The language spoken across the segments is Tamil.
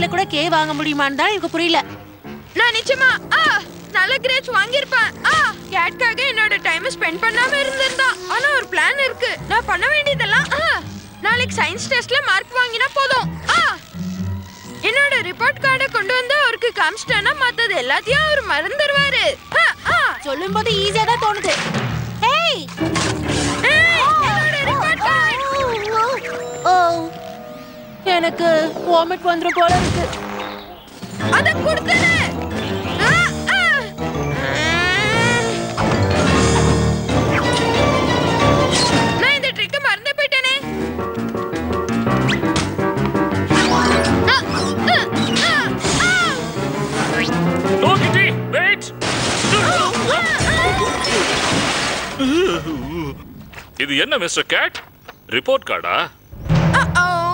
கூட கே வாங்க முடியுமான்னு தான் எனக்கு புரியல நான் நிச்சயமா ஆ நல்ல கிரேட்ஸ் வாங்கியிருப்பேன் ஆ கேட்காக என்னோட டைம் ஸ்பெண்ட் பண்ணாம இருந்திருந்தா ஆனா ஒரு பிளான் இருக்கு நான் பண்ண வேண்டியதெல்லாம் ஆ நாளைக்கு சயின்ஸ் டெஸ்ட்ல மார்க் வாங்கினா போதும் ஆ என்னோட ரிப்போர்ட் கார்டை கொண்டு வந்து அவருக்கு காமிச்சிட்டேன்னா மத்தது எல்லாத்தையும் அவர் மறந்துடுவாரு ஆ, ஆ. சொல்லும்போது ஈஸியா தான் தோணுது ஹேய் ஏய், என்னோட report card. ஓ எனக்கு வாமிட் வந்துரும் போல இருக்கு அத கொடுத்துரு ஆ, ஆ. நான் இந்த ட்ரிக்க மறந்து போயிட்டேனே ஆ, ஆ, ஆ, ஆ. நோ கிட்டி வெயிட் இது என்ன மிஸ்டர் கேட் ரிப்போர்ட் கார்டா Uh-oh.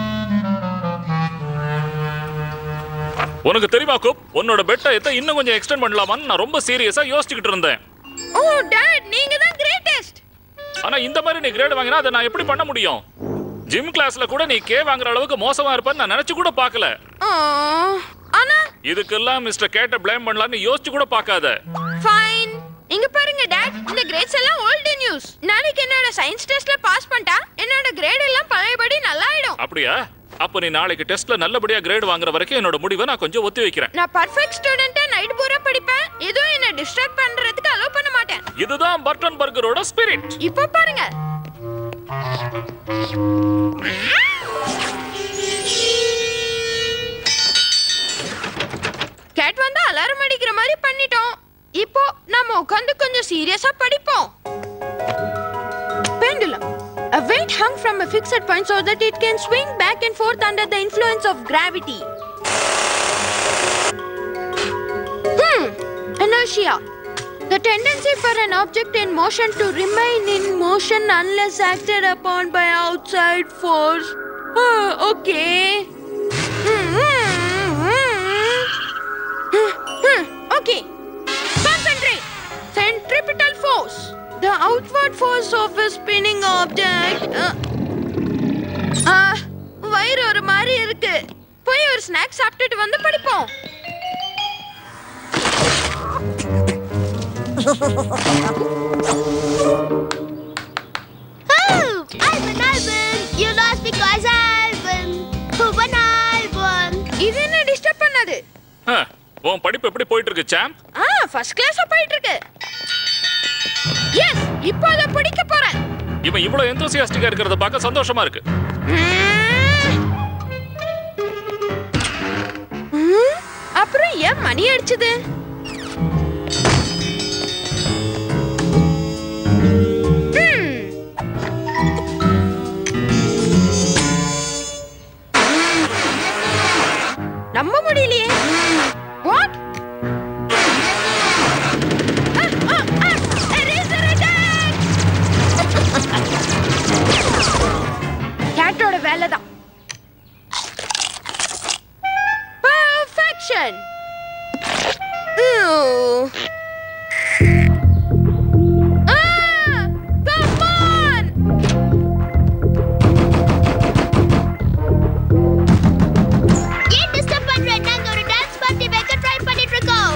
உனக்கு தெரியுமா குப் உன்னோட பெட்டை இன்னும் கொஞ்சம் எக்ஸ்டெண்ட் பண்ணலாமான்னு நான் ரொம்ப சீரியஸா யோசிச்சுக்கிட்டு இருந்தேன் ஓ டாட் நீங்க தான் கிரேட்டஸ்ட் ஆனா இந்த மாதிரி நீ கிரேட் வாங்கினா அதை நான் எப்படி பண்ண முடியும் ஜிம் கிளாஸ்ல கூட நீ கே வாங்குற அளவுக்கு மோசமா இருப்பேன்னு நான் நினைச்சு கூட பார்க்கல ஆனா இதுக்கெல்லாம் மிஸ்டர் கேட்ட ப்ளேம் பண்ணலாம்னு யோசிச்சு கூட பார்க்காத ஃபைன் இங்க பாருங்க டாட் இந்த கிரேட்ஸ் எல்லாம் ஓல்டு நியூஸ் நாளைக்கு என்னோட சயின்ஸ் டெஸ்ட்ல பாஸ் பண்ணிட்டா என்னோட கிரேட் எல்லாம் பழையபடி நல்லா ஆயிடும் அப்படியா அப்ப நீ நாளைக்கு டெஸ்ட்ல நல்லபடியா கிரேட் வாங்குற வரைக்கும் என்னோட முடிவை நான் கொஞ்சம் ஒத்தி வைக்கிறேன் நான் பர்ஃபெக்ட் ஸ்டூடெண்டா நைட் பூரா படிப்பேன் எதுவும் என்ன டிஸ்ட்ராக்ட் பண்றதுக்கு அலோ பண்ண மாட்டேன் இதுதான் பர்டன் பர்கரோட ஸ்பிரிட் இப்போ பாருங்க கேட் வந்து அலாரம் அடிக்கிற மாதிரி பண்ணிட்டோம் இப்போ நாம உட்கார்ந்து கொஞ்சம் சீரியஸா படிப்போம் pendulum a weight hung from a fixed point so that it can swing back and forth under the influence of gravity hmm inertia the tendency for an object in motion to remain in motion unless acted upon by outside force Ah, okay Hmm, hmm, hmm. Hmm, hmm, okay Concentrate. Centripetal force. The outward force of a spinning object. Uh, ah, வயிறு ஒரு மாதிரி இருக்கு போய் ஒரு ஸ்நாக் சாப்பிட்டுட்டு வந்து படிப்போம் Oh, Alvin, Alvin, you lost because Alvin. Who won Alvin? இது என்ன டிஸ்டர்ப் பண்ணாது உன் படிப்பு எப்படி போயிட்டு இருக்கு சாம்ப் ஆ ஃபர்ஸ்ட் கிளாஸா போயிட்டு இருக்கு எஸ் இப்போ அதை படிக்க போறேன் இவன் இவ்வளவு எந்தோசியாஸ்டிக்கா இருக்கிறத பார்க்க சந்தோஷமா இருக்கு ம், அப்புறம் ஏன் மணி அடிச்சது ம். நம்ப முடியலையே வாட் கேட்டோட வேலை தான் Perfection! Ew. Ah! Come on! ஏன் டிஸ்டர்ப் பண்ற நாங்க ஒரு டான்ஸ் பார்ட்டி வைக்க ட்ரை பண்ணிட்டு இருக்கோம்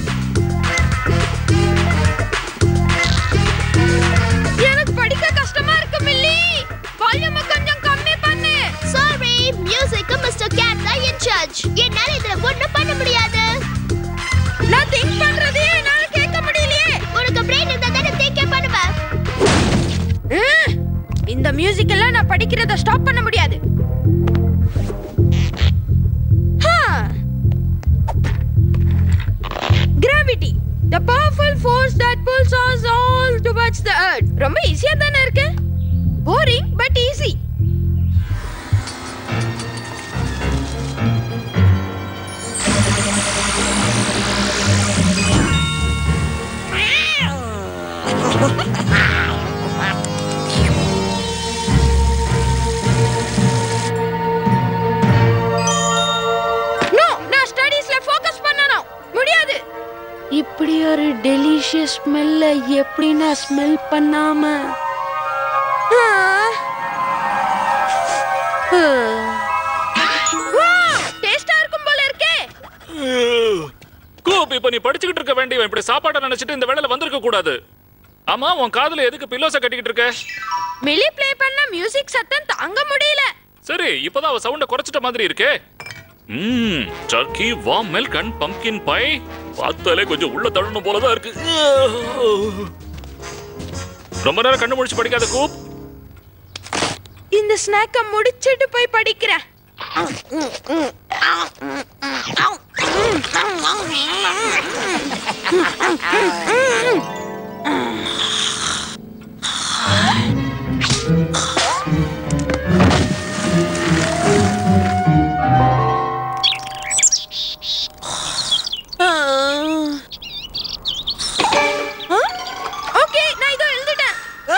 எனக்கு படிக்க கஷ்டமா இருக்கு மில்லி வால்யூம் கொஞ்சம் கம்மி பண்ணு சாரி மியூசிக் மிஸ்டர் கேட் தான் இன் சார்ஜ் என்னால இதுல ஒண்ணும் பண்ண முடியாது நான் திங்க் பண்றதே என்னால கேட்க முடியலையே உனக்கு பிரெயின் இருந்தா தானே திங்கே பண்ணுவ ம், இந்த மியூசிக் எல்லாம் நான் படிக்கிறத ஸ்டாப் பண்ண முடியாது gravity the powerful force that pulls us all towards the earth ரொம்ப ஈஸியா தானே இருக்கு போரிங் பட் ஈஸி நோ நான் ஸ்டடீஸ்ல ஃபோக்கஸ் பண்ணனும் முடியாது இப்படி ஒரு டெலிஷியஸ் ஸ்மெல்ல எப்படி நான் ஸ்மெல் பண்ணாம டேஸ்டா கூப் இப்ப நீ படிச்சுக்கிட்டு இருக்க வேண்டியவன் இப்படி சாப்பாட்டை நினைச்சிட்டு இந்த வேலையில வந்திருக்க கூடாது ஆமா உன் காதுல எதுக்கு பில்லோஸ கட்டிக்கிட்டு இருக்க மிலி ப்ளே பண்ண மியூசிக் சத்தம் தாங்க முடியல சரி இப்பதான் அவ சவுண்ட குறைச்சிட்ட மாதிரி இருக்கே ம் turkey warm milk and pumpkin pie பார்த்தாலே கொஞ்சம் உள்ள தள்ளணும் போலதான் இருக்கு ரொம்ப நேரம் கண்ணு முடிச்சு படிக்காத கூப் இந்த ஸ்நாக்க முடிச்சிட்டு போய் படிக்கிறேன் ஓகே நான் இதோ எழுதிட்டேன்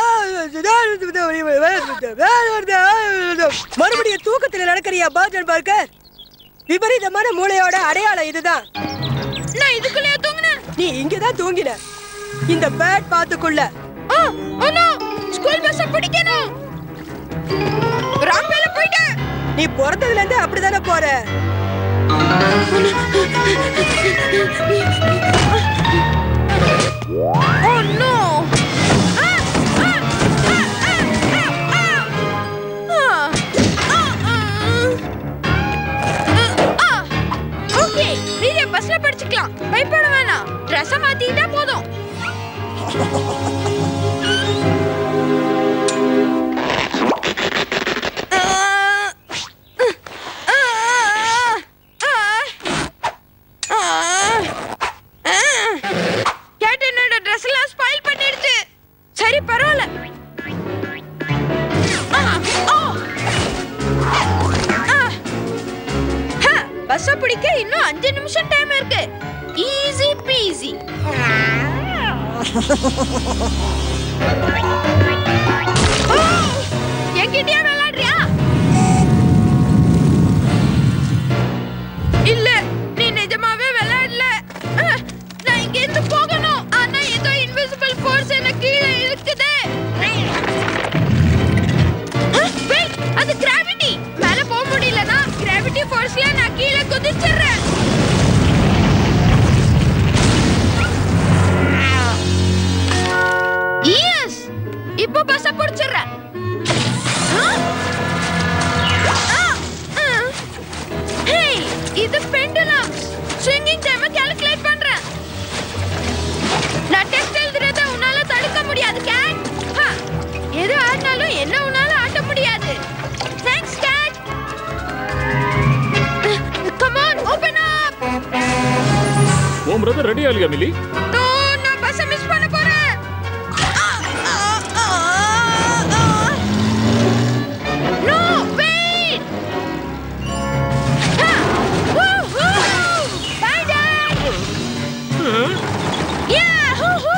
மறுபடியும் தூக்கத்துல நடக்கிறியா பர்ஜன் பார்க்கர் விபரீதமான மூளையோட அடையாளம் இதுதான் நான் இதுக்குள்ளே தூங்கினேன் நீ இங்கதான் தூங்கின இந்த பேட் பாத்துக்குள்ள oh oh no school bus பிடிக்கணும் ராங் வேல போயிட்டேன் நீ பிறந்ததுல இருந்து அப்படிதானே போற Oh no! Ah! Ah! Ah! Ah! Ah! Ah! Ah! Okay நீங்க பஸ்ல படிச்சுக்கலாம் பயப்பட வேணாம் ட்ரெஸ் மாத்திட்டா போதும் கேட் என்னோட ட்ரெஸ் எல்லாம் ஸ்பாயில் பண்ணிடுச்சு சரி பரவாயில்ல பஸ் பிடிக்க இன்னும் அஞ்சு நிமிஷம் டைம் இருக்கு ஈஸி பீஸி என்கிட்டயா விளையாடுறியா இல்ல நீ நிஜமாவே விளையாடல அஹ், நான் இங்க இருந்து போகணும் ஆனா ஏதோ இன்விசிபிள் ஃபோர்ஸ் என்ன கீழே இழுக்குது அஹ், wait, அது கிராவிட்டி மேல போக முடியலனா கிராவிட்டி ஃபோர்ஸ்ல நான் கீழே குதிச்சிடுறேன் எஸ் இப்போ பஸ்ஸ புடிச்சிடுறேன் ஹேய் இது பெண்டுலம் ஸ்விங்கிங் டைம் கால்குலேட் பண்றேன் நான் டெஸ்ட் எழுதுறத உன்னால தடுக்க முடியாது கேட் எது ஆடினாலும் என்ன உன்னால ஆட்ட முடியாது thanks gate come on open up உன் பிரதர் ரெடியா இல்லையா மிலி நோ நான் பஸ் மிஸ் பண்ண போறேன் no wait bye dad Yahoo!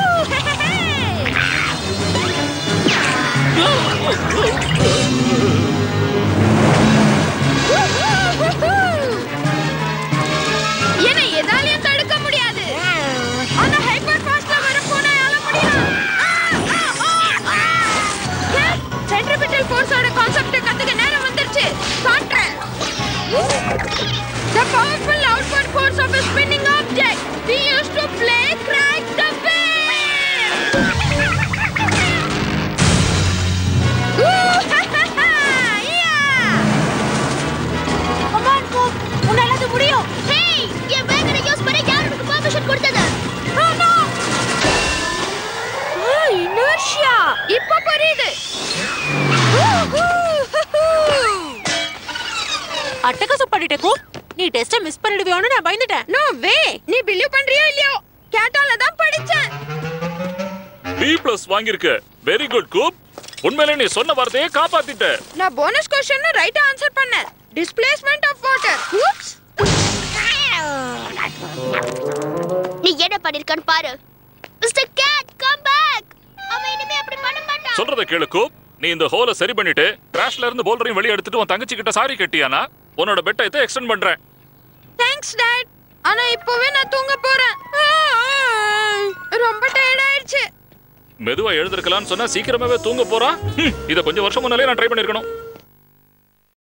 என்னை எதாலையும் தடுக்க முடியாது ஆனா ஹைப்பர் ஃபாஸ்ட்ல வர போனா யால முடியும் சென்ட்ரிபிட்டல் ஃபோர்ஸோட கான்செப்ட் கத்துக்க நேரம் வந்துருச்சு காட்டுறேன் The powerful outward force of a spinning object we used to play crack the whip. Ooh, ha, ha, ha, yeah. Come on, Coop. உன்னால அது முடியும் ஹேய் என் வேகனை யூஸ் பண்ண யார் உனக்கு பெர்மிஷன் கொடுத்தது Oh, no. Ah, inertia. இப்ப புரியுது Woohoo, hoo-hoo. அட்டகாசம் பண்ணிட்டே கூப் நீ டெஸ்ட மிஸ் பண்ணிடுவியோன்னு நான் பயந்துட்டேன் நோ வே நீ பிலீவ் பண்றியோ இல்லையோ கேட்டால தான் படிச்சேன் பி பிளஸ் வாங்கியிருக்க வெரி குட் கூப் உண்மையிலே நீ சொன்ன வார்த்தையை காப்பாத்திட்ட நான் போனஸ் क्वेश्चन ரைட்டா ஆன்சர் பண்ணேன் டிஸ்பிளேஸ்மென்ட் ஆஃப் வாட்டர் oops நீ என்ன பண்ணிருக்கான்னு பாரு மிஸ்டர் கேட் கம் பேக் அவன் இனிமே அப்படி பண்ண மாட்டான் சொல்றத கேளு கூப் நீ இந்த ஹோலை சரி பண்ணிட்டு டிராஷ்ல இருந்து போல்டரையும் வெளியே எடுத்துட்டு உன் தங்கச்சி கிட்ட சாரி கட்டியானா உன்னோட பெட்டை எக்ஸ்டெண்ட் பண்றேன் தேங்க்ஸ் டாட் ஆனா இப்பவே நான் தூங்க போறேன் ரொம்ப டயர்ட் ஆயிடுச்சு மெதுவா எழுந்திருக்கலாம்னு சொன்னா சீக்கிரமாவே தூங்க போறா ஹம், இத கொஞ்சம் வருஷம் முன்னாலே நான் ட்ரை பண்ணிருக்கணும்